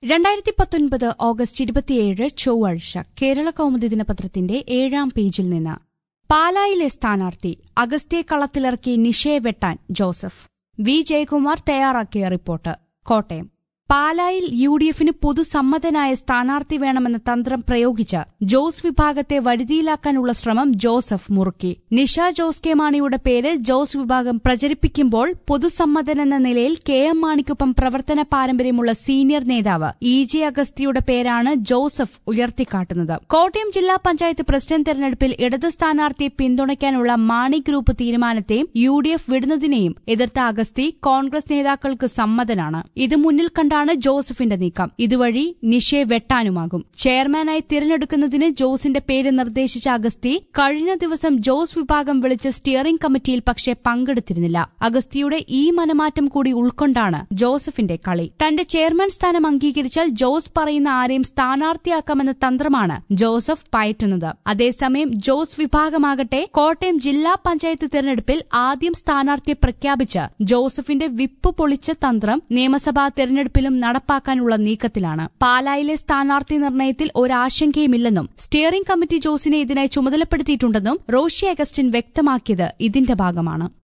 രണ്ടായിരത്തി പത്തൊൻപത് ഓഗസ്റ്റ് ഇരുപത്തിയേഴ് ചൊവ്വാഴ്ച കേരള കൗമുദി ദിനപത്രത്തിന്റെ ഏഴാം പേജിൽ നിന്ന് പാലായിലെ സ്ഥാനാർത്ഥി അഗസ്ത്യെ കളത്തിലിറക്കി നിഷയെ വെട്ടാൻ ജോസഫ് വി ജയകുമാർ തയ്യാറാക്കിയ റിപ്പോർട്ട് കോട്ടയം പാലായിൽ യു ഡി എഫിന് പൊതുസമ്മതനായ സ്ഥാനാർത്ഥി വേണമെന്ന തന്ത്രം പ്രയോഗിച്ച് ജോസ് വിഭാഗത്തെ വരുതിയിലാക്കാനുള്ള ശ്രമം ജോസഫ് മുറുക്കി നിഷ ജോസ് കെ മാണിയുടെ പേര് ജോസ് വിഭാഗം പ്രചരിപ്പിക്കുമ്പോൾ പൊതുസമ്മതനെന്ന നിലയിൽ കെ എം മാണിക്കൊപ്പം പ്രവർത്തന പാരമ്പര്യമുള്ള സീനിയർ നേതാവ് ഇ ജെ അഗസ്തിയുടെ പേരാണ് ജോസഫ് ഉയർത്തിക്കാട്ടുന്നത് കോട്ടയം ജില്ലാ പഞ്ചായത്ത് പ്രസിഡന്റ് തെരഞ്ഞെടുപ്പിൽ ഇടതു സ്ഥാനാർത്ഥിയെ പിന്തുണയ്ക്കാനുള്ള മാണി ഗ്രൂപ്പ് തീരുമാനത്തെയും യു ഡി എഫ് വിടുന്നതിനെയും എതിർത്ത അഗസ്തി കോൺഗ്രസ് നേതാക്കൾക്ക് സമ്മതനാണ് ഇത് മുന്നിൽ കണ്ടാണ് ജോസഫിന്റെ നീക്കം ഇതുവഴി നിഷയെ വെട്ടാനുമാകും ചെയർമാനായി തിരഞ്ഞെടുക്കുന്നതിന് ജോസിന്റെ പേര് നിർദ്ദേശിച്ച അഗസ്തി കഴിഞ്ഞ ദിവസം ജോസ് വിഭാഗം വിളിച്ച സ്റ്റിയറിംഗ് കമ്മിറ്റിയിൽ പക്ഷേ പങ്കെടുത്തിരുന്നില്ല അഗസ്തിയുടെ ഈ മനമാറ്റം കൂടി ഉൾക്കൊണ്ടാണ് ജോസഫിന്റെ കളി തന്റെ ചെയർമാൻ സ്ഥാനം അംഗീകരിച്ചാൽ ജോസ് പറയുന്ന ആരെയും സ്ഥാനാർത്ഥിയാക്കാമെന്ന തന്ത്രമാണ് ജോസഫ് പയറ്റുന്നത് അതേസമയം ജോസ് വിഭാഗമാകട്ടെ കോട്ടയം ജില്ലാ പഞ്ചായത്ത് തിരഞ്ഞെടുപ്പിൽ ആദ്യം സ്ഥാനാർത്ഥിയെ പ്രഖ്യാപിച്ച് ജോസഫിന്റെ വിപ്പ് പൊളിച്ച തന്ത്രം നിയമസഭാ തെരഞ്ഞെടുപ്പിലും നടപ്പാക്കാനുള്ള നീക്കത്തിലാണ് പാലായിലെ സ്ഥാനാർത്ഥി നിർണയത്തിൽ ഒരാശങ്കയുമില്ലെന്നും സ്റ്റിയറിംഗ് കമ്മിറ്റി ജോസിനെ ഇതിനായി ചുമതലപ്പെടുത്തിയിട്ടുണ്ടെന്നും റോഷി അഗസ്റ്റിൻ വ്യക്തമാക്കിയത് ഇതിന്റെ ഭാഗമാണ്